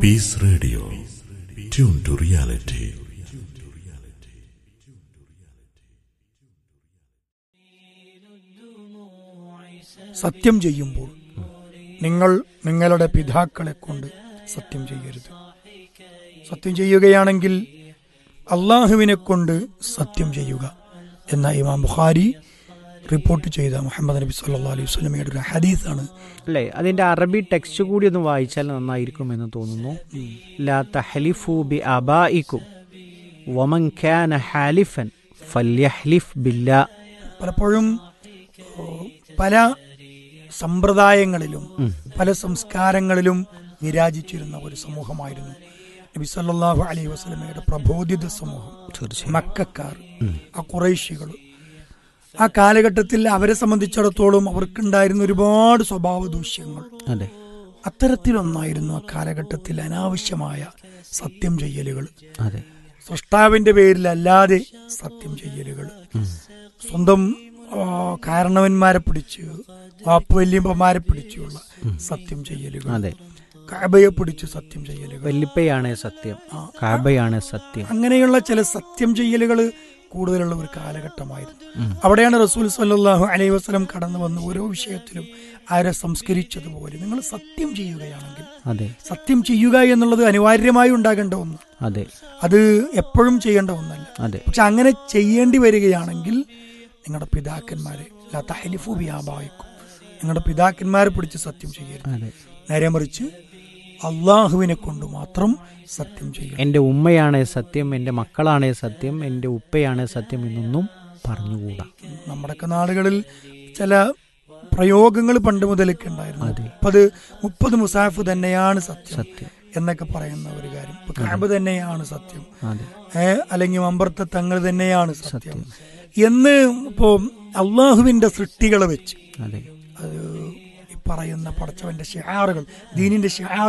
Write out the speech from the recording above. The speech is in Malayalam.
Peace Radio. Tune to reality. സത്യം ചെയ്യുമ്പോൾ നിങ്ങൾ നിങ്ങളുടെ പിതാക്കളെ കൊണ്ട് സത്യം ചെയ്യരുത് സത്യം ചെയ്യുകയാണെങ്കിൽ അള്ളാഹുവിനെ കൊണ്ട് സത്യം ചെയ്യുക എന്ന ഇമാം ബുഖാരി റിപ്പോർട്ട് ചെയ്ത മുഹമ്മദ് നബി സല്ലാ അലൈഹി വസ്ലമയുടെ ഒരു ഹദീസാണ് അല്ലേ അതിന്റെ അറബി ടെക്സ്റ്റ് കൂടി ഒന്ന് വായിച്ചാൽ നന്നായിരിക്കും എന്ന് തോന്നുന്നു ലാ തഹ്ലിഫു ബി അബായിക്കും വമൻ കാന ഹാലിഫൻ ഫല്യഹ്ലിഫ് ബില്ലാ പലപ്പോഴും ഓ, പല സമ്പ്രദായങ്ങളിലും പല സംസ്കാരങ്ങളിലും വിരാജിച്ചിരുന്ന ഒരു സമൂഹമായിരുന്നു നബി സല്ലല്ലാഹു അലൈഹി വസല്ലമയുടെ പ്രബോധിത സമൂഹം മക്കാർ ആ കുറേശികൾ ആ കാലഘട്ടത്തിൽ അവരെ സംബന്ധിച്ചിടത്തോളം അവർക്കുണ്ടായിരുന്ന ഒരുപാട് സ്വഭാവ ദൂഷ്യങ്ങൾ അതെ അത്തരത്തിലൊന്നായിരുന്നു ആ കാലഘട്ടത്തിൽ അനാവശ്യമായ സത്യം ചെയ്യലുകൾ അതെ സൃഷ്ടാവിന്റെ പേരിലല്ലാതെ സത്യം ചെയ്യലുകൾ സ്വന്തം ആ, കാരണവന്മാരെ പിടിച്ച് വാപ്പുവല്യമ്പന്മാരെ പിടിച്ചുള്ള സത്യം ചെയ്യലുകൾ അതെ കഅബയെ പിടിച്ച് സത്യം ചെയ്യലുകൾ വല്ലിപ്പയാണ് സത്യം കാബയാണ് സത്യം അങ്ങനെയുള്ള ചില സത്യം ചെയ്യലുകൾ കൂടുതലുള്ള ഒരു കാലഘട്ടമായിരുന്നു അവിടെയാണ് റസൂൽ സല്ലല്ലാഹു അലൈഹി വസല്ലം കടന്നു വന്ന് ഓരോ വിഷയത്തിലും ആരെ സംസ്കരിച്ചതുപോലെ നിങ്ങൾ സത്യം ചെയ്യുകയാണെങ്കിൽ അതെ സത്യം ചെയ്യുക എന്നുള്ളത് അനിവാര്യമായി ഉണ്ടാകേണ്ട ഒന്ന് അതെ അത് എപ്പോഴും ചെയ്യേണ്ട ഒന്നല്ല അതെ പക്ഷെ അങ്ങനെ ചെയ്യേണ്ടി വരികയാണെങ്കിൽ നിങ്ങളുടെ പിതാക്കന്മാരെ ലാ തഹ്ലിഫു ബിആബായിക്കും നിങ്ങളുടെ പിതാക്കന്മാരെ പിടിച്ച് സത്യം ചെയ്യരുത് അതെ നേരെ മറിച്ച് അള്ളാഹുവിനെ കൊണ്ട് മാത്രം സത്യം ചെയ്യണം എൻ്റെ ഉമ്മയാണ് സത്യം എൻ്റെ മക്കളാണ് സത്യം എൻ്റെ ഉപ്പയാണ് സത്യം എന്നൊന്നും പറഞ്ഞുകൂടാ നമ്മുടെയൊക്കെ നാടുകളിൽ ചില പ്രയോഗങ്ങൾ പണ്ട് മുതലൊക്കെ ഉണ്ടായിരുന്നു അതെ. മുപ്പത് മുപ്പത് മുസാഫ് തന്നെയാണ് സത്യം സത്യം എന്നൊക്കെ പറയുന്ന ഒരു കാര്യം ഇപ്പൊ കാബ് തന്നെയാണ് സത്യം അതെ ഏ അല്ലെങ്കിൽ മമ്പർത്ത തങ്ങൾ തന്നെയാണ് സത്യം സത്യം. എന്ന് ഇപ്പോ അള്ളാഹുവിന്റെ സൃഷ്ടികളെ വെച്ച് അതെ അത് ഈ പറയുന്ന പടച്ചവന്റെ ഷിഹാറുകൾ ദീനിന്റെ ഷിഹാർ